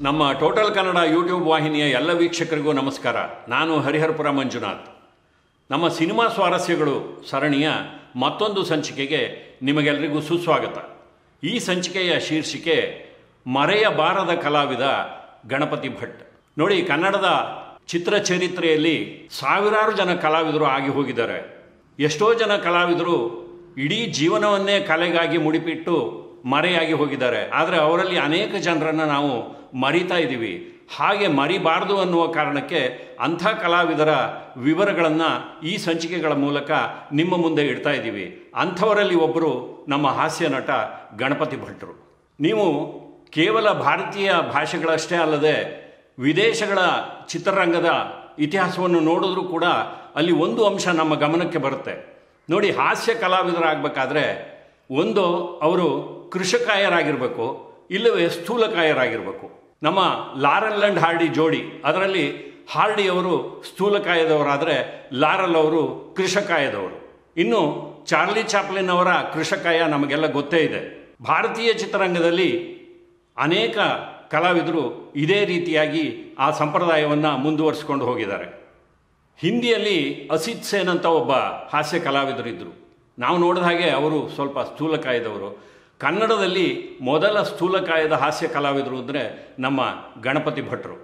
ನಮ್ಮ total Kannada YouTube ವಾಹಿನಿಯ ಎಲ್ಲ ವೀಕ್ಷಕರಿಗೂ ನಮಸ್ಕಾರ ನಾನು ಹರಿಹರಪುರ ಮಂಜುನಾಥ್ ನಮ್ಮ ಸಿನಿಮಾ ಸ್ವಾರಸ್ಯಗಳು ಸರಣಿಯ ಮತ್ತೊಂದು ಸಂಚಿಕೆಗೆ ನಿಮಗೆಲ್ಲರಿಗೂ ಸುಸ್ವಾಗತ ಈ ಸಂಚಿಕೆಯ ಶೀರ್ಷಿಕೆ ಮರೆಯಬಾರದ ಕಲಾವಿದ ಗಣಪತಿ ಭಟ್ ನೋಡಿ ಕನ್ನಡದ ಚಿತ್ರಚರಿತ್ರೆಯಲ್ಲಿ ಸಾವಿರಾರು ಜನ ಕಲಾವಿದರು ಆಗಿ ಹೋಗಿದ್ದಾರೆ ಎಷ್ಟೋ ಜನ ಕಲಾವಿದರು ಇಡೀ ಜೀವನವನ್ನೇ ಕಲೆಗಾಗಿ ಮುಡಿಪಿಟ್ಟು ಮರೆಯಾಗಿ ಹೋಗಿದ್ದಾರೆ ಆದರೆ ಅವರಲ್ಲಿ ಅನೇಕ ಜನರನ್ನು ನಾವು ಮರಿತಾ ಇದ್ದೀವಿ ಹಾಗೆ ಮರಿಬಾರದು ಅನ್ನುವ ಕಾರಣಕ್ಕೆ ಅಂಥ ಕಲಾವಿದರ ವಿವರಗಳನ್ನು ಈ ಸಂಚಿಕೆಗಳ ಮೂಲಕ ನಿಮ್ಮ ಮುಂದೆ ಇಡ್ತಾ ಇದ್ದೀವಿ ಅಂಥವರಲ್ಲಿ ಒಬ್ಬರು ನಮ್ಮ ಹಾಸ್ಯ ನಟ ಗಣಪತಿ ಭಟ್ರು ನೀವು ಕೇವಲ ಭಾರತೀಯ ಭಾಷೆಗಳಷ್ಟೇ ಅಲ್ಲದೆ ವಿದೇಶಗಳ ಚಿತ್ರರಂಗದ ಇತಿಹಾಸವನ್ನು ನೋಡಿದ್ರೂ ಕೂಡ ಅಲ್ಲಿ ಒಂದು ಅಂಶ ನಮ್ಮ ಗಮನಕ್ಕೆ ಬರುತ್ತೆ ನೋಡಿ ಹಾಸ್ಯ ಕಲಾವಿದರಾಗಬೇಕಾದ್ರೆ ಒಂದು ಅವರು ಕೃಷಕಾಯರಾಗಿರಬೇಕು ಇಲ್ಲವೇ ಸ್ಥೂಲಕಾಯರಾಗಿರಬೇಕು ನಮ್ಮ ಲಾರಲ್ ಅಂಡ್ ಹಾರ್ಡಿ ಜೋಡಿ ಅದರಲ್ಲಿ ಹಾರ್ಡಿ ಅವರು ಸ್ಥೂಲಕಾಯದವರಾದರೆ ಲಾರಲ್ ಅವರು ಕೃಷಕಾಯದವರು ಇನ್ನು ಚಾರ್ಲಿ ಚಾಪ್ಲಿನ್ ಅವರ ಕೃಷಕಾಯ ನಮಗೆಲ್ಲ ಗೊತ್ತೇ ಇದೆ ಭಾರತೀಯ ಚಿತ್ರರಂಗದಲ್ಲಿ ಅನೇಕ ಕಲಾವಿದರು ಇದೇ ರೀತಿಯಾಗಿ ಆ ಸಂಪ್ರದಾಯವನ್ನು ಮುಂದುವರಿಸಿಕೊಂಡು ಹೋಗಿದ್ದಾರೆ ಹಿಂದಿಯಲ್ಲಿ ಅಸಿತ್ ಸೇನ್ ಅಂತ ಒಬ್ಬ ಹಾಸ್ಯ ಕಲಾವಿದರಿದ್ದರು ನಾವು ನೋಡಿದ ಹಾಗೆ ಅವರು ಸ್ವಲ್ಪ ಸ್ಥೂಲಕಾಯದವರು ಕನ್ನಡದಲ್ಲಿ ಮೊದಲ ಸ್ಥೂಲಕಾಯದ ಹಾಸ್ಯ ಕಲಾವಿದರು ಅಂದರೆ ನಮ್ಮ ಗಣಪತಿ ಭಟ್ರು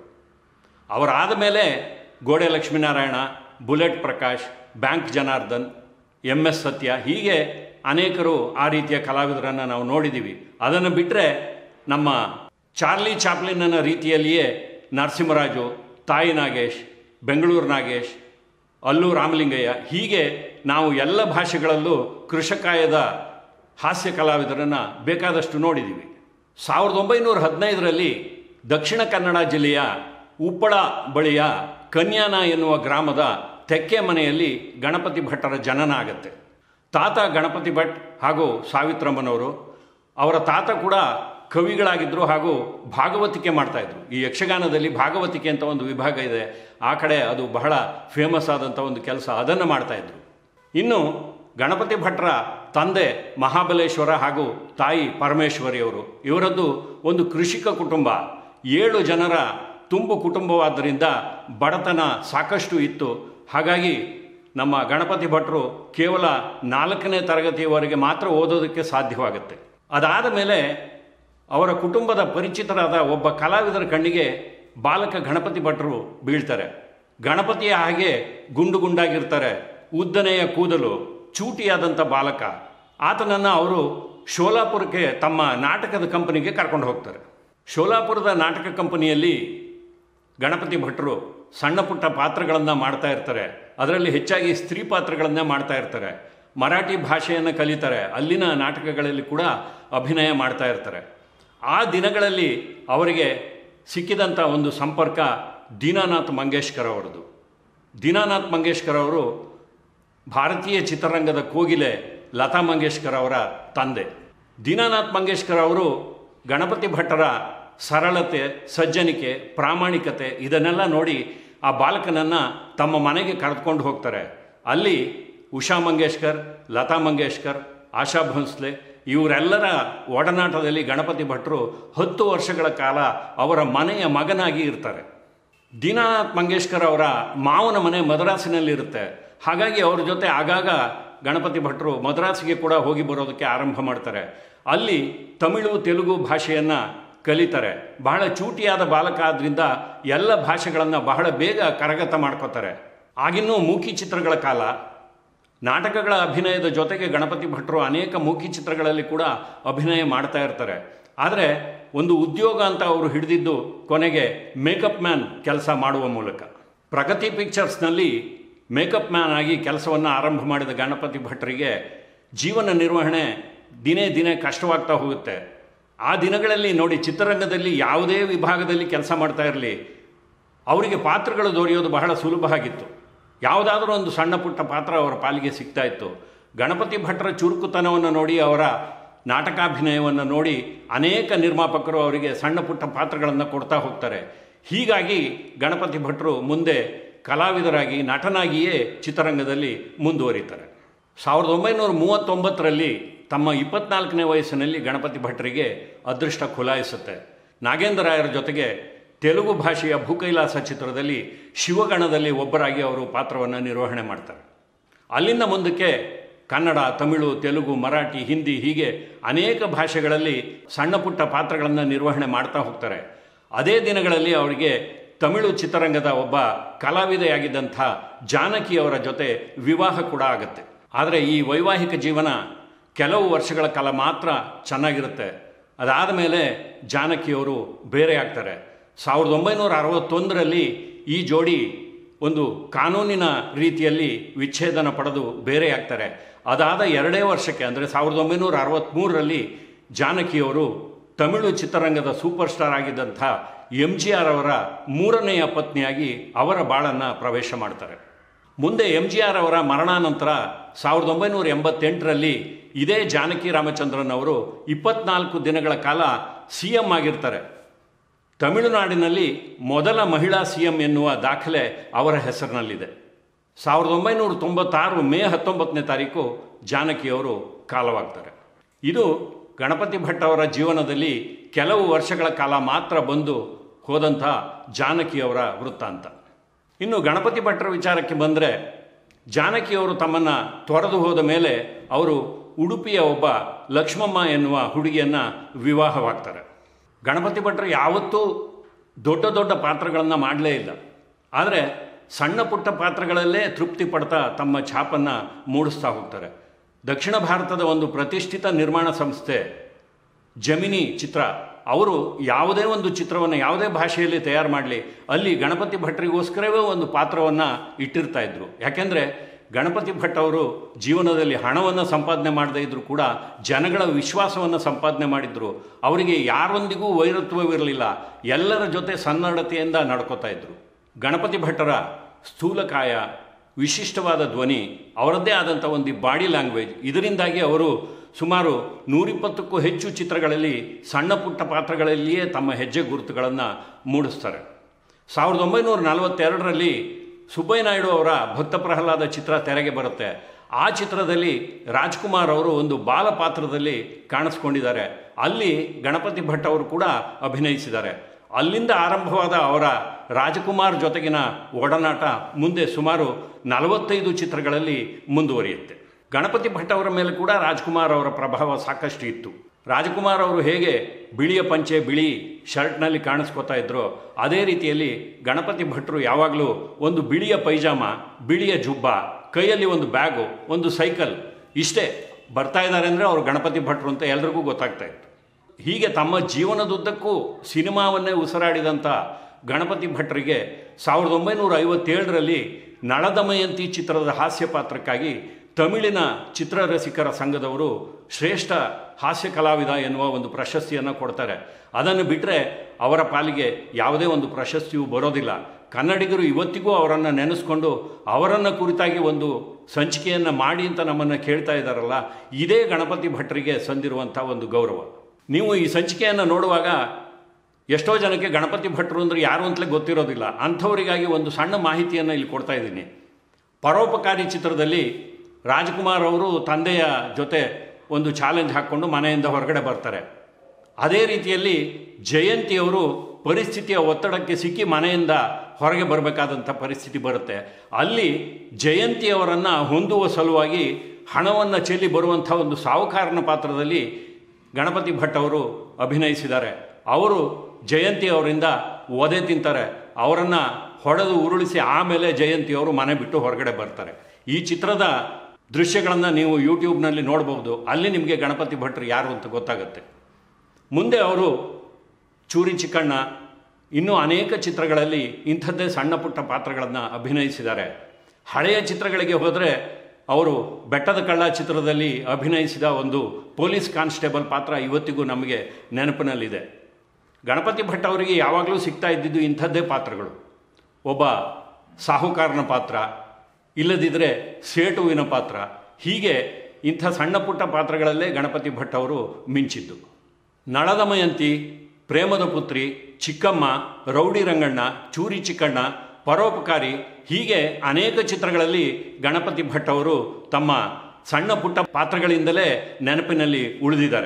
ಅವರಾದ ಮೇಲೆ ಗೋಡೆ Lakshminarayana Bullet Prakash Bank Janardhan M S Sathya ಹೀಗೆ ಅನೇಕರು ಆ ರೀತಿಯ ಕಲಾವಿದರನ್ನು ನಾವು ನೋಡಿದ್ದೀವಿ ಅದನ್ನು ಬಿಟ್ಟರೆ ನಮ್ಮ ಚಾರ್ಲಿ ಚಾಪ್ಲಿನ್ನ ರೀತಿಯಲ್ಲಿಯೇ ನರಸಿಂಹರಾಜು ತಾಯಿ ನಾಗೇಶ್ ಬೆಂಗಳೂರು ನಾಗೇಶ್ ಅಲ್ಲು ರಾಮಲಿಂಗಯ್ಯ ಹೀಗೆ ನಾವು ಎಲ್ಲ ಭಾಷೆಗಳಲ್ಲೂ ಕೃಷಕಾಯದ ಹಾಸ್ಯ ಕಲಾವಿದರನ್ನು ಬೇಕಾದಷ್ಟು ನೋಡಿದ್ದೀವಿ ಸಾವಿರದ ಒಂಬೈನೂರ ಹದಿನೈದರಲ್ಲಿ ದಕ್ಷಿಣ ಕನ್ನಡ ಜಿಲ್ಲೆಯ ಉಪ್ಪಳ ಬಳಿಯ ಕನ್ಯಾನ ಎನ್ನುವ ಗ್ರಾಮದ ತೆಕ್ಕೆ ಮನೆಯಲ್ಲಿ ಗಣಪತಿ ಭಟ್ಟರ ಜನನ ಆಗುತ್ತೆ ತಾತ ಗಣಪತಿ ಭಟ್ ಹಾಗೂ ಸಾವಿತ್ರಮ್ಮನವರು ಅವರ ತಾತ ಕೂಡ ಕವಿಗಳಾಗಿದ್ದರು ಹಾಗೂ ಭಾಗವತಿಕೆ ಮಾಡ್ತಾಯಿದ್ರು ಈ ಯಕ್ಷಗಾನದಲ್ಲಿ ಭಾಗವತಿಕೆ ಅಂತ ಒಂದು ವಿಭಾಗ ಇದೆ ಆ ಕಡೆ ಅದು ಬಹಳ ಫೇಮಸ್ ಆದಂಥ ಒಂದು ಕೆಲಸ ಅದನ್ನು ಮಾಡ್ತಾಯಿದ್ರು ಇನ್ನು ಗಣಪತಿ ಭಟ್ರ ತಂದೆ ಮಹಾಬಲೇಶ್ವರ ಹಾಗೂ ತಾಯಿ ಪರಮೇಶ್ವರಿಯವರು ಇವರದ್ದು ಒಂದು ಕೃಷಿಕ ಕುಟುಂಬ ಏಳು ಜನರ ತುಂಬು ಕುಟುಂಬವಾದ್ದರಿಂದ ಬಡತನ ಸಾಕಷ್ಟು ಇತ್ತು ಹಾಗಾಗಿ ನಮ್ಮ ಗಣಪತಿ ಭಟ್ರು ಕೇವಲ ನಾಲ್ಕನೇ ತರಗತಿಯವರೆಗೆ ಮಾತ್ರ ಓದೋದಕ್ಕೆ ಸಾಧ್ಯವಾಗುತ್ತೆ ಅದಾದ ಮೇಲೆ ಅವರ ಕುಟುಂಬದ ಪರಿಚಿತರಾದ ಒಬ್ಬ ಕಲಾವಿದರ ಕಣ್ಣಿಗೆ ಬಾಲಕ ಗಣಪತಿ ಭಟ್ರು ಬೀಳ್ತಾರೆ ಗಣಪತಿಯ ಹಾಗೆ ಗುಂಡು ಗುಂಡಾಗಿರ್ತಾರೆ ಉದ್ದನೆಯ ಕೂದಲು ಚೂಟಿಯಾದಂಥ ಬಾಲಕ ಆತನನ್ನು ಅವರು ಶೋಲಾಪುರಕ್ಕೆ ತಮ್ಮ ನಾಟಕದ ಕಂಪನಿಗೆ ಕರ್ಕೊಂಡು ಹೋಗ್ತಾರೆ ಶೋಲಾಪುರದ ನಾಟಕ ಕಂಪನಿಯಲ್ಲಿ ಗಣಪತಿ ಭಟ್ರು ಸಣ್ಣ ಪುಟ್ಟ ಪಾತ್ರಗಳನ್ನು ಮಾಡ್ತಾ ಇರ್ತಾರೆ ಅದರಲ್ಲಿ ಹೆಚ್ಚಾಗಿ ಸ್ತ್ರೀ ಪಾತ್ರಗಳನ್ನೇ ಮಾಡ್ತಾ ಇರ್ತಾರೆ ಮರಾಠಿ ಭಾಷೆಯನ್ನು ಕಲಿತಾರೆ ಅಲ್ಲಿನ ನಾಟಕಗಳಲ್ಲಿ ಕೂಡ ಅಭಿನಯ ಮಾಡ್ತಾ ಇರ್ತಾರೆ ಆ ದಿನಗಳಲ್ಲಿ ಅವರಿಗೆ ಸಿಕ್ಕಿದಂಥ ಒಂದು ಸಂಪರ್ಕ ದೀನಾನಾಥ್ ಮಂಗೇಶ್ಕರ್ ಅವರದು ದೀನಾನಾಥ್ ಮಂಗೇಶ್ಕರ್ ಅವರು ಭಾರತೀಯ ಚಿತ್ರರಂಗದ ಕೋಗಿಲೆ ಲತಾ ಮಂಗೇಶ್ಕರ್ ಅವರ ತಂದೆ ದೀನಾನಾಥ್ ಮಂಗೇಶ್ಕರ್ ಅವರು ಗಣಪತಿ ಭಟ್ಟರ ಸರಳತೆ ಸಜ್ಜನಿಕೆ ಪ್ರಾಮಾಣಿಕತೆ ಇದನ್ನೆಲ್ಲ ನೋಡಿ ಆ ಬಾಲಕನನ್ನು ತಮ್ಮ ಮನೆಗೆ ಕರೆದುಕೊಂಡು ಹೋಗ್ತಾರೆ ಅಲ್ಲಿ ಉಷಾ ಮಂಗೇಶ್ಕರ್ ಲತಾ ಮಂಗೇಶ್ಕರ್ ಆಶಾ ಭೋನ್ಸ್ಲೆ ಇವರೆಲ್ಲರ ಒಡನಾಟದಲ್ಲಿ ಗಣಪತಿ ಭಟ್ರು ಹತ್ತು ವರ್ಷಗಳ ಕಾಲ ಅವರ ಮನೆಯ ಮಗನಾಗಿ ಇರ್ತಾರೆ ದೀನಾನಾಥ್ ಮಂಗೇಶ್ಕರ್ ಅವರ ಮಾವನ ಮನೆ ಮದ್ರಾಸಿನಲ್ಲಿರುತ್ತೆ ಹಾಗಾಗಿ ಅವ್ರ ಜೊತೆ ಆಗಾಗ ಗಣಪತಿ ಭಟ್ರು ಮದ್ರಾಸಿಗೆ ಕೂಡ ಹೋಗಿ ಬರೋದಕ್ಕೆ ಆರಂಭ ಮಾಡ್ತಾರೆ ಅಲ್ಲಿ ತಮಿಳು ತೆಲುಗು ಭಾಷೆಯನ್ನು ಕಲಿತಾರೆ ಬಹಳ ಚೂಟಿಯಾದ ಬಾಲಕ ಆದ್ದರಿಂದ ಎಲ್ಲ ಭಾಷೆಗಳನ್ನು ಬಹಳ ಬೇಗ ಕರಗತ ಮಾಡ್ಕೋತಾರೆ ಆಗಿನ್ನೂ ಮೂಕಿ ಚಿತ್ರಗಳ ಕಾಲ ನಾಟಕಗಳ ಅಭಿನಯದ ಜೊತೆಗೆ ಗಣಪತಿ ಭಟ್ರು ಅನೇಕ ಮೂಕಿ ಚಿತ್ರಗಳಲ್ಲಿ ಕೂಡ ಅಭಿನಯ ಮಾಡ್ತಾ ಇರ್ತಾರೆ ಆದರೆ ಒಂದು ಉದ್ಯೋಗ ಅಂತ ಅವರು ಹಿಡಿದಿದ್ದು ಕೊನೆಗೆ ಮೇಕಪ್ ಮ್ಯಾನ್ ಕೆಲಸ ಮಾಡುವ ಮೂಲಕ ಪ್ರಗತಿ ಪಿಕ್ಚರ್ಸ್ನಲ್ಲಿ ಮೇಕಪ್ ಮ್ಯಾನ್ ಆಗಿ ಕೆಲಸವನ್ನು ಆರಂಭ ಮಾಡಿದ ಗಣಪತಿ ಭಟ್ರಿಗೆ ಜೀವನ ನಿರ್ವಹಣೆ ದಿನೇ ದಿನೇ ಕಷ್ಟವಾಗ್ತಾ ಹೋಗುತ್ತೆ ಆ ದಿನಗಳಲ್ಲಿ ನೋಡಿ ಚಿತ್ರರಂಗದಲ್ಲಿ ಯಾವುದೇ ವಿಭಾಗದಲ್ಲಿ ಕೆಲಸ ಮಾಡ್ತಾ ಇರಲಿ ಅವರಿಗೆ ಪಾತ್ರಗಳು ದೊರೆಯೋದು ಬಹಳ ಸುಲಭ ಆಗಿತ್ತು ಯಾವುದಾದ್ರೂ ಒಂದು ಸಣ್ಣ ಪುಟ್ಟ ಪಾತ್ರ ಅವರ ಪಾಲಿಗೆ ಸಿಗ್ತಾ ಇತ್ತು ಗಣಪತಿ ಭಟ್ರ ಚುರುಕುತನವನ್ನು ನೋಡಿ ಅವರ ನಾಟಕಾಭಿನಯವನ್ನು ನೋಡಿ ಅನೇಕ ನಿರ್ಮಾಪಕರು ಅವರಿಗೆ ಸಣ್ಣ ಪುಟ್ಟ ಪಾತ್ರಗಳನ್ನು ಕೊಡ್ತಾ ಹೋಗ್ತಾರೆ ಹೀಗಾಗಿ ಗಣಪತಿ ಭಟ್ರು ಮುಂದೆ ಕಲಾವಿದರಾಗಿ ನಟನಾಗಿಯೇ ಚಿತ್ರರಂಗದಲ್ಲಿ ಮುಂದುವರಿತಾರೆ ಸಾವಿರದ ಒಂಬೈನೂರ ಮೂವತ್ತೊಂಬತ್ತರಲ್ಲಿ ತಮ್ಮ ಇಪ್ಪತ್ನಾಲ್ಕನೇ ವಯಸ್ಸಿನಲ್ಲಿ ಗಣಪತಿ ಭಟ್ರಿಗೆ ಅದೃಷ್ಟ ಖುಲಾಯಿಸುತ್ತೆ ನಾಗೇಂದ್ರರಾಯರ ಜೊತೆಗೆ ತೆಲುಗು ಭಾಷೆಯ ಭೂಕೈಲಾಸ ಚಿತ್ರದಲ್ಲಿ ಶಿವಗಣದಲ್ಲಿ ಒಬ್ಬರಾಗಿ ಅವರು ಪಾತ್ರವನ್ನು ನಿರ್ವಹಣೆ ಮಾಡ್ತಾರೆ ಅಲ್ಲಿಂದ ಮುಂದಕ್ಕೆ ಕನ್ನಡ ತಮಿಳು ತೆಲುಗು ಮರಾಠಿ ಹಿಂದಿ ಹೀಗೆ ಅನೇಕ ಭಾಷೆಗಳಲ್ಲಿ ಸಣ್ಣ ಪುಟ್ಟ ಪಾತ್ರಗಳನ್ನು ನಿರ್ವಹಣೆ ಮಾಡ್ತಾ ಹೋಗ್ತಾರೆ ಅದೇ ದಿನಗಳಲ್ಲಿ ಅವರಿಗೆ ತಮಿಳು ಚಿತ್ರರಂಗದ ಒಬ್ಬ ಕಲಾವಿದೆಯಾಗಿದ್ದಂಥ ಜಾನಕಿಯವರ ಜೊತೆ ವಿವಾಹ ಕೂಡ ಆಗುತ್ತೆ ಆದರೆ ಈ ವೈವಾಹಿಕ ಜೀವನ ಕೆಲವು ವರ್ಷಗಳ ಕಾಲ ಮಾತ್ರ ಚೆನ್ನಾಗಿರುತ್ತೆ ಅದಾದ ಮೇಲೆ ಜಾನಕಿಯವರು ಬೇರೆ ಆಗ್ತಾರೆ ಸಾವಿರದ ಒಂಬೈನೂರ ಅರವತ್ತೊಂದರಲ್ಲಿ ಈ ಜೋಡಿ ಒಂದು ಕಾನೂನಿನ ರೀತಿಯಲ್ಲಿ ವಿಚ್ಛೇದನ ಪಡೆದು ಬೇರೆ ಆಗ್ತಾರೆ ಅದಾದ ಎರಡೇ ವರ್ಷಕ್ಕೆ ಅಂದರೆ ಸಾವಿರದ ಒಂಬೈನೂರ ಅರವತ್ತ್ಮೂರರಲ್ಲಿ ಜಾನಕಿಯವರು ತಮಿಳು ಚಿತ್ರರಂಗದ ಸೂಪರ್ ಸ್ಟಾರ್ ಆಗಿದ್ದಂಥ ಎಂ ಜಿ ಆರ್ ಅವರ ಮೂರನೆಯ ಪತ್ನಿಯಾಗಿ ಅವರ ಬಾಳನ್ನು ಪ್ರವೇಶ ಮಾಡ್ತಾರೆ ಮುಂದೆ ಎಂ ಜಿ ಆರ್ ಅವರ ಮರಣಾನಂತರ ಸಾವಿರದ ಒಂಬೈನೂರ ಎಂಬತ್ತೆಂಟರಲ್ಲಿ ಇದೇ ಜಾನಕಿ ರಾಮಚಂದ್ರನ್ ಅವರು ಇಪ್ಪತ್ನಾಲ್ಕು ದಿನಗಳ ಕಾಲ ಸಿ ಎಂ ಆಗಿರ್ತಾರೆ ತಮಿಳುನಾಡಿನಲ್ಲಿ ಮೊದಲ ಮಹಿಳಾ ಸಿ ಎಂ ಎನ್ನುವ ದಾಖಲೆ ಅವರ ಹೆಸರಿನಲ್ಲಿದೆ ಸಾವಿರದ ಒಂಬೈನೂರ ತೊಂಬತ್ತಾರು ಮೇ ಹತ್ತೊಂಬತ್ತನೇ ತಾರೀಕು ಜಾನಕಿಯವರು ಕಾಲವಾಗ್ತಾರೆ ಇದು ಗಣಪತಿ ಭಟ್ ಅವರ ಜೀವನದಲ್ಲಿ ಕೆಲವು ವರ್ಷಗಳ ಕಾಲ ಮಾತ್ರ ಬಂದು ಹೋದಂಥ ಜಾನಕಿಯವರ ವೃತ್ತಾಂತ ಇನ್ನು ಗಣಪತಿ ಭಟ್ರ ವಿಚಾರಕ್ಕೆ ಬಂದರೆ ಜಾನಕಿಯವರು ತಮ್ಮನ್ನು ತೊರೆದು ಹೋದ ಮೇಲೆ ಅವರು ಉಡುಪಿಯ ಒಬ್ಬ ಲಕ್ಷ್ಮಮ್ಮ ಎನ್ನುವ ಹುಡುಗಿಯನ್ನು ವಿವಾಹವಾಗ್ತಾರೆ ಗಣಪತಿ ಭಟ್ರು ಯಾವತ್ತೂ ದೊಡ್ಡ ದೊಡ್ಡ ಪಾತ್ರಗಳನ್ನು ಮಾಡಲೇ ಇಲ್ಲ ಆದರೆ ಸಣ್ಣ ಪುಟ್ಟ ಪಾತ್ರಗಳಲ್ಲೇ ತೃಪ್ತಿ ಪಡ್ತಾ ತಮ್ಮ ಛಾಪನ್ನು ಮೂಡಿಸ್ತಾ ಹೋಗ್ತಾರೆ ದಕ್ಷಿಣ ಭಾರತದ ಒಂದು ಪ್ರತಿಷ್ಠಿತ ನಿರ್ಮಾಣ ಸಂಸ್ಥೆ ಜಮಿನಿ ಚಿತ್ರ ಅವರು ಯಾವುದೇ ಒಂದು ಚಿತ್ರವನ್ನು ಯಾವುದೇ ಭಾಷೆಯಲ್ಲಿ ತಯಾರು ಮಾಡಲಿ ಅಲ್ಲಿ ಗಣಪತಿ ಭಟ್ರಿಗೋಸ್ಕರವೇ ಒಂದು ಪಾತ್ರವನ್ನು ಇಟ್ಟಿರ್ತಾ ಇದ್ರು ಯಾಕೆಂದರೆ ಗಣಪತಿ ಭಟ್ ಅವರು ಜೀವನದಲ್ಲಿ ಹಣವನ್ನು ಸಂಪಾದನೆ ಮಾಡದೇ ಇದ್ದರೂ ಕೂಡ ಜನಗಳ ವಿಶ್ವಾಸವನ್ನು ಸಂಪಾದನೆ ಮಾಡಿದ್ರು ಅವರಿಗೆ ಯಾರೊಂದಿಗೂ ವೈರತ್ವವಿರಲಿಲ್ಲ ಎಲ್ಲರ ಜೊತೆ ಸನ್ನಡತೆಯಿಂದ ನಡ್ಕೋತಾ ಇದ್ರು ಗಣಪತಿ ಭಟ್ಟರ ಸ್ಥೂಲಕಾಯ ವಿಶಿಷ್ಟವಾದ ಧ್ವನಿ ಅವರದ್ದೇ ಆದಂಥ ಒಂದು ಬಾಡಿ ಲ್ಯಾಂಗ್ವೇಜ್ ಇದರಿಂದಾಗಿ ಅವರು ಸುಮಾರು ನೂರಿಪ್ಪತ್ತಕ್ಕೂ ಹೆಚ್ಚು ಚಿತ್ರಗಳಲ್ಲಿ ಸಣ್ಣ ಪುಟ್ಟ ಪಾತ್ರಗಳಲ್ಲಿಯೇ ತಮ್ಮ ಹೆಜ್ಜೆ ಗುರುತುಗಳನ್ನು ಮೂಡಿಸ್ತಾರೆ ಸಾವಿರದ ಒಂಬೈನೂರ ನಲವತ್ತೆರಡರಲ್ಲಿ ಸುಬ್ಬಯ್ಯ ನಾಯ್ಡು ಅವರ ಭಕ್ತ ಪ್ರಹ್ಲಾದ ಚಿತ್ರ ತೆರೆಗೆ ಬರುತ್ತೆ ಆ ಚಿತ್ರದಲ್ಲಿ ರಾಜ್ಕುಮಾರ್ ಅವರು ಒಂದು ಬಾಲ ಪಾತ್ರದಲ್ಲಿ ಕಾಣಿಸ್ಕೊಂಡಿದ್ದಾರೆ ಅಲ್ಲಿ ಗಣಪತಿ ಭಟ್ ಅವರು ಕೂಡ ಅಭಿನಯಿಸಿದ್ದಾರೆ ಅಲ್ಲಿಂದ ಆರಂಭವಾದ ಅವರ ರಾಜಕುಮಾರ್ ಜೊತೆಗಿನ ಒಡನಾಟ ಮುಂದೆ ಸುಮಾರು ನಲವತ್ತೈದು ಚಿತ್ರಗಳಲ್ಲಿ ಮುಂದುವರಿಯುತ್ತೆ ಗಣಪತಿ ಭಟ್ ಅವರ ಮೇಲೆ ಕೂಡ ರಾಜ್ಕುಮಾರ್ ಅವರ ಪ್ರಭಾವ ಸಾಕಷ್ಟು ಇತ್ತು ರಾಜಕುಮಾರ್ ಅವರು ಹೇಗೆ ಬಿಳಿಯ ಪಂಚೆ ಬಿಳಿ ಶರ್ಟ್ನಲ್ಲಿ ಕಾಣಿಸ್ಕೋತಾ ಇದ್ರೋ ಅದೇ ರೀತಿಯಲ್ಲಿ ಗಣಪತಿ ಭಟ್ರು ಯಾವಾಗಲೂ ಒಂದು ಬಿಳಿಯ ಪೈಜಾಮ ಬಿಳಿಯ ಜುಬ್ಬ ಕೈಯಲ್ಲಿ ಒಂದು ಬ್ಯಾಗು ಒಂದು ಸೈಕಲ್ ಇಷ್ಟೇ ಬರ್ತಾ ಇದ್ದಾರೆ ಅಂದರೆ ಅವರು ಗಣಪತಿ ಭಟ್ರು ಅಂತ ಎಲ್ರಿಗೂ ಗೊತ್ತಾಗ್ತಾ ಇತ್ತು ಹೀಗೆ ತಮ್ಮ ಜೀವನದುದ್ದಕ್ಕೂ ಸಿನಿಮಾವನ್ನೇ ಉಸಿರಾಡಿದಂಥ ಗಣಪತಿ ಭಟ್ರಿಗೆ ಸಾವಿರದ ಒಂಬೈನೂರ ಐವತ್ತೇಳರಲ್ಲಿ ನಳದಮಯಂತಿ ಚಿತ್ರದ ಹಾಸ್ಯ ಪಾತ್ರಕ್ಕಾಗಿ ತಮಿಳಿನ ಚಿತ್ರರಸಿಕರ ಸಂಘದವರು ಶ್ರೇಷ್ಠ ಹಾಸ್ಯ ಕಲಾವಿದ ಎನ್ನುವ ಒಂದು ಪ್ರಶಸ್ತಿಯನ್ನು ಕೊಡ್ತಾರೆ ಅದನ್ನು ಬಿಟ್ಟರೆ ಅವರ ಪಾಲಿಗೆ ಯಾವುದೇ ಒಂದು ಪ್ರಶಸ್ತಿಯೂ ಬರೋದಿಲ್ಲ ಕನ್ನಡಿಗರು ಇವತ್ತಿಗೂ ಅವರನ್ನು ನೆನೆಸ್ಕೊಂಡು ಅವರನ್ನು ಕುರಿತಾಗಿ ಒಂದು ಸಂಚಿಕೆಯನ್ನು ಮಾಡಿ ಅಂತ ನಮ್ಮನ್ನು ಕೇಳ್ತಾ ಇದ್ದಾರಲ್ಲ ಇದೇ ಗಣಪತಿ ಭಟ್ರಿಗೆ ಸಂದಿರುವಂಥ ಒಂದು ಗೌರವ ನೀವು ಈ ಸಂಚಿಕೆಯನ್ನು ನೋಡುವಾಗ ಎಷ್ಟೋ ಜನಕ್ಕೆ ಗಣಪತಿ ಭಟ್ರು ಅಂದರೆ ಯಾರು ಅಂತಲೇ ಗೊತ್ತಿರೋದಿಲ್ಲ ಅಂಥವರಿಗಾಗಿ ಒಂದು ಸಣ್ಣ ಮಾಹಿತಿಯನ್ನು ಇಲ್ಲಿ ಕೊಡ್ತಾ ಇದ್ದೀನಿ ಪರೋಪಕಾರಿ ಚಿತ್ರದಲ್ಲಿ ರಾಜ್ಕುಮಾರ್ ಅವರು ತಂದೆಯ ಜೊತೆ ಒಂದು ಚಾಲೆಂಜ್ ಹಾಕ್ಕೊಂಡು ಮನೆಯಿಂದ ಹೊರಗಡೆ ಬರ್ತಾರೆ ಅದೇ ರೀತಿಯಲ್ಲಿ ಜಯಂತಿಯವರು ಪರಿಸ್ಥಿತಿಯ ಒತ್ತಡಕ್ಕೆ ಸಿಕ್ಕಿ ಮನೆಯಿಂದ ಹೊರಗೆ ಬರಬೇಕಾದಂಥ ಪರಿಸ್ಥಿತಿ ಬರುತ್ತೆ ಅಲ್ಲಿ ಜಯಂತಿಯವರನ್ನು ಹೊಂದುವ ಸಲುವಾಗಿ ಹಣವನ್ನು ಚೆಲ್ಲಿ ಬರುವಂಥ ಒಂದು ಸಾಹುಕಾರನ ಪಾತ್ರದಲ್ಲಿ ಗಣಪತಿ ಭಟ್ ಅವರು ಅಭಿನಯಿಸಿದ್ದಾರೆ ಅವರು ಜಯಂತಿ ಅವರಿಂದ ಒದೆ ತಿಂತಾರೆ ಅವರನ್ನು ಹೊಡೆದು ಉರುಳಿಸಿ ಆಮೇಲೆ ಜಯಂತಿಯವರು ಮನೆ ಬಿಟ್ಟು ಹೊರಗಡೆ ಬರ್ತಾರೆ ಈ ಚಿತ್ರದ ದೃಶ್ಯಗಳನ್ನು ನೀವು ಯೂಟ್ಯೂಬ್ನಲ್ಲಿ ನೋಡಬಹುದು ಅಲ್ಲಿ ನಿಮಗೆ ಗಣಪತಿ ಭಟ್ರು ಯಾರು ಅಂತ ಗೊತ್ತಾಗುತ್ತೆ ಮುಂದೆ ಅವರು ಚೂರಿ ಚಿಕ್ಕಣ್ಣ ಇನ್ನೂ ಅನೇಕ ಚಿತ್ರಗಳಲ್ಲಿ ಇಂಥದ್ದೇ ಸಣ್ಣ ಪುಟ್ಟ ಪಾತ್ರಗಳನ್ನು ಅಭಿನಯಿಸಿದ್ದಾರೆ ಹಳೆಯ ಚಿತ್ರಗಳಿಗೆ ಹೋದರೆ ಅವರು ಬೆಟ್ಟದ ಕಳ್ಳ ಚಿತ್ರದಲ್ಲಿ ಅಭಿನಯಿಸಿದ ಒಂದು ಪೊಲೀಸ್ ಕಾನ್ಸ್ಟೇಬಲ್ ಪಾತ್ರ ಇವತ್ತಿಗೂ ನಮಗೆ ನೆನಪಿನಲ್ಲಿದೆ ಗಣಪತಿ ಭಟ್ ಅವರಿಗೆ ಯಾವಾಗಲೂ ಸಿಗ್ತಾ ಇದ್ದಿದ್ದು ಇಂಥದ್ದೇ ಪಾತ್ರಗಳು ಒಬ್ಬ ಸಾಹುಕಾರನ ಪಾತ್ರ ಇಲ್ಲದಿದ್ದರೆ ಸೇಟುವಿನ ಪಾತ್ರ ಹೀಗೆ ಇಂಥ ಸಣ್ಣ ಪುಟ್ಟ ಪಾತ್ರಗಳಲ್ಲೇ ಗಣಪತಿ ಭಟ್ ಅವರು ಮಿಂಚಿದ್ದು ನಳದಮಯಂತಿ ಪ್ರೇಮದ ಪುತ್ರಿ ಚಿಕ್ಕಮ್ಮ ರೌಡಿ ರಂಗಣ್ಣ ಚೂರಿ ಚಿಕ್ಕಣ್ಣ ಪರೋಪಕಾರಿ ಹೀಗೆ ಅನೇಕ ಚಿತ್ರಗಳಲ್ಲಿ ಗಣಪತಿ ಭಟ್ ಅವರು ತಮ್ಮ ಸಣ್ಣ ಪುಟ್ಟ ಪಾತ್ರಗಳಿಂದಲೇ ನೆನಪಿನಲ್ಲಿ ಉಳಿದಿದ್ದಾರೆ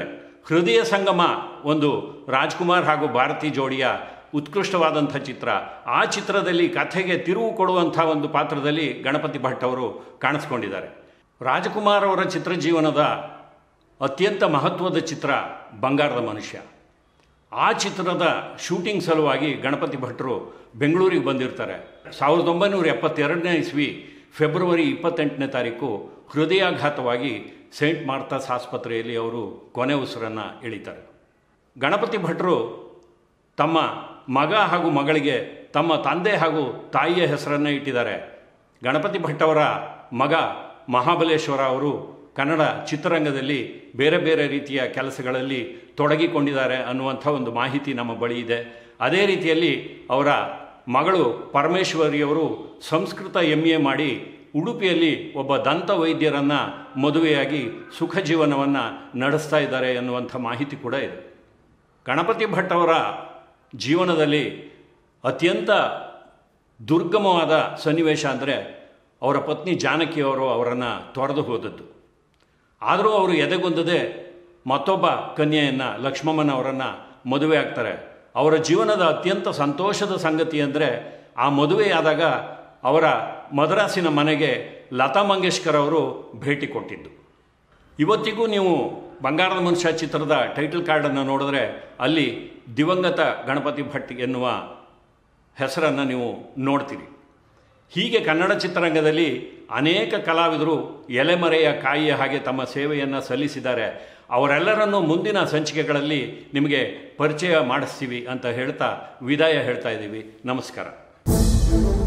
ಹೃದಯ ಸಂಗಮ ಒಂದು ರಾಜ್ಕುಮಾರ್ ಹಾಗೂ ಭಾರತಿ ಜೋಡಿಯ ಉತ್ಕೃಷ್ಟವಾದಂಥ ಚಿತ್ರ ಆ ಚಿತ್ರದಲ್ಲಿ ಕಥೆಗೆ ತಿರುವು ಕೊಡುವಂಥ ಒಂದು ಪಾತ್ರದಲ್ಲಿ ಗಣಪತಿ ಭಟ್ ಅವರು ಕಾಣಿಸ್ಕೊಂಡಿದ್ದಾರೆ ರಾಜಕುಮಾರ್ ಅವರ ಚಿತ್ರಜೀವನದ ಅತ್ಯಂತ ಮಹತ್ವದ ಚಿತ್ರ ಬಂಗಾರದ ಮನುಷ್ಯ ಆ ಚಿತ್ರದ ಶೂಟಿಂಗ್ ಸಲುವಾಗಿ ಗಣಪತಿ ಭಟ್ರು ಬೆಂಗಳೂರಿಗೆ ಬಂದಿರ್ತಾರೆ ಸಾವಿರದ ಒಂಬೈನೂರ ಎಪ್ಪತ್ತೆರಡನೇ ಇಸ್ವಿ ಫೆಬ್ರವರಿ ಇಪ್ಪತ್ತೆಂಟನೇ ತಾರೀಕು ಹೃದಯಾಘಾತವಾಗಿ ಸೈಂಟ್ ಮಾರ್ಥಾಸ್ ಆಸ್ಪತ್ರೆಯಲ್ಲಿ ಅವರು ಕೊನೆ ಉಸಿರನ್ನು ಎಳಿತಾರೆ ಗಣಪತಿ ಭಟ್ರು ತಮ್ಮ ಮಗ ಹಾಗೂ ಮಗಳಿಗೆ ತಮ್ಮ ತಂದೆ ಹಾಗೂ ತಾಯಿಯ ಹೆಸರನ್ನು ಇಟ್ಟಿದ್ದಾರೆ ಗಣಪತಿ ಭಟ್ ಅವರ ಮಗ ಮಹಾಬಲೇಶ್ವರ ಅವರು ಕನ್ನಡ ಚಿತ್ರರಂಗದಲ್ಲಿ ಬೇರೆ ಬೇರೆ ರೀತಿಯ ಕೆಲಸಗಳಲ್ಲಿ ತೊಡಗಿಕೊಂಡಿದ್ದಾರೆ ಅನ್ನುವಂಥ ಒಂದು ಮಾಹಿತಿ ನಮ್ಮ ಬಳಿ ಇದೆ ಅದೇ ರೀತಿಯಲ್ಲಿ ಅವರ ಮಗಳು ಪರಮೇಶ್ವರಿಯವರು ಸಂಸ್ಕೃತ ಎಮ್ ಎ ಮಾಡಿ ಉಡುಪಿಯಲ್ಲಿ ಒಬ್ಬ ದಂತ ವೈದ್ಯರನ್ನು ಮದುವೆಯಾಗಿ ಸುಖ ಜೀವನವನ್ನು ನಡೆಸ್ತಾ ಇದ್ದಾರೆ ಎನ್ನುವಂಥ ಮಾಹಿತಿ ಕೂಡ ಇದೆ ಗಣಪತಿ ಭಟ್ ಅವರ ಜೀವನದಲ್ಲಿ ಅತ್ಯಂತ ದುರ್ಗಮವಾದ ಸನ್ನಿವೇಶ ಅಂದರೆ ಅವರ ಪತ್ನಿ ಜಾನಕಿಯವರು ಅವರನ್ನು ತೊರೆದು ಹೋದದ್ದು ಆದರೂ ಅವರು ಎದೆಗುಂದದೆ ಮತ್ತೊಬ್ಬ ಕನ್ಯೆಯನ್ನು ಲಕ್ಷ್ಮಮ್ಮನವರನ್ನು ಮದುವೆ ಆಗ್ತಾರೆ ಅವರ ಜೀವನದ ಅತ್ಯಂತ ಸಂತೋಷದ ಸಂಗತಿ ಅಂದರೆ ಆ ಮದುವೆಯಾದಾಗ ಅವರ ಮದ್ರಾಸಿನ ಮನೆಗೆ ಲತಾ ಮಂಗೇಶ್ಕರ್ ಅವರು ಭೇಟಿ ಕೊಟ್ಟಿದ್ದು ಇವತ್ತಿಗೂ ನೀವು ಬಂಗಾರದ ಮನುಷ್ಯ ಚಿತ್ರದ ಟೈಟಲ್ ಕಾರ್ಡನ್ನು ನೋಡಿದ್ರೆ ಅಲ್ಲಿ ದಿವಂಗತ ಗಣಪತಿ ಭಟ್ ಎನ್ನುವ ಹೆಸರನ್ನು ನೀವು ನೋಡ್ತೀರಿ ಹೀಗೆ ಕನ್ನಡ ಚಿತ್ರರಂಗದಲ್ಲಿ ಅನೇಕ ಕಲಾವಿದರು ಎಲೆಮರೆಯ ಕಾಯಿಯ ಹಾಗೆ ತಮ್ಮ ಸೇವೆಯನ್ನು ಸಲ್ಲಿಸಿದ್ದಾರೆ ಅವರೆಲ್ಲರನ್ನು ಮುಂದಿನ ಸಂಚಿಕೆಗಳಲ್ಲಿ ನಿಮಗೆ ಪರಿಚಯ ಮಾಡಿಸ್ತೀವಿ ಅಂತ ಹೇಳ್ತಾ ವಿದಾಯ ಹೇಳ್ತಾ ಇದ್ದೀವಿ ನಮಸ್ಕಾರ